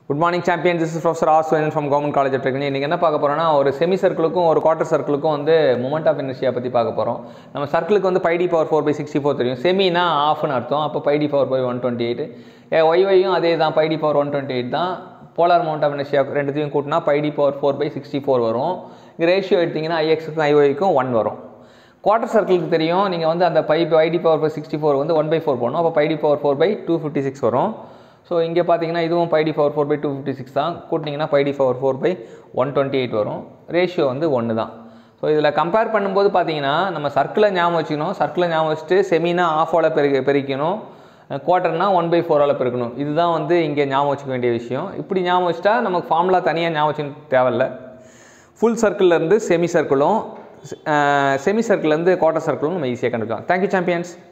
good morning champion this is professor Aswin from government college of technology இன்றைக்கி என்ன பார்க்க போகிறோம்னா ஒரு செமி சர்க்கிளுக்கும் ஒரு குவார்ட்டர் சர்க்கிளுக்கும் வந்து மூமெண்ட் ஆஃப் இனர்ஷியா பற்றி பார்க்க போகிறோம் நம்ம சர்க்கிளுக்கு வந்து pi D power four by sixty four தெரியும் செமினா ஆஃப்னு அர்த்தம் அப்போ பைடி power by one twenty eight ஒய்ஒய்யும் அதே தான் pi D power one twenty eight தான் போலார் மவுண்ட் ஆஃப் இனர்ஷியா ரெண்டுத்தையும் கூட்டினா pi D power four by sixty four வரும் இங்கே ரேஷியோ எடுத்திங்கன்னா ஐஎக்ஸுக்கும் ஐஒய்க்கும் ஒன் வரும் குவார்ட்டர் சர்க்கிளுக்கு தெரியும் நீங்கள் வந்து அந்த pi ID power by sixty four வந்து ஒன் பை ஃபோர் போடணும் அப்போ பைடி power four by two fifty six வரும் ஸோ இங்கே பார்த்தீங்கன்னா இதுவும் pi d power four by two fifty six தான் கூட்டிங்கன்னா pi d power four by one twenty eight வரும் ரேஷியோ வந்து ஒன்று தான் ஸோ இதில் கம்பேர் பண்ணும்போது பார்த்தீங்கன்னா நம்ம சர்க்கிளை ஞாபகம் வச்சுக்கணும் சர்க்கிளை ஞாபகம் வச்சுட்டு செமினா ஆஃபோட பெருக்க பெருக்கணும் குவார்ட்டர்னா ஒன் பை ஃபோரால் பெருக்கணும் இதுதான் வந்து இங்கே ஞாபகம் வச்சுக்க வேண்டிய விஷயம் இப்படி ஞாபகம் வச்சுட்டா நமக்கு ஃபார்முலா தனியாக ஞாபகம் வச்சுக்க தேவையில்ல ஃபுல் சர்க்கிள்லேருந்து செமி சர்க்கிளும் செமி சர்க்கிள்லேருந்து குவார்ட்டர் சர்க்கிளும் நம்ம ஈஸியாக கண்டுக்கலாம் தேங்க்யூ சாம்பியன்ஸ்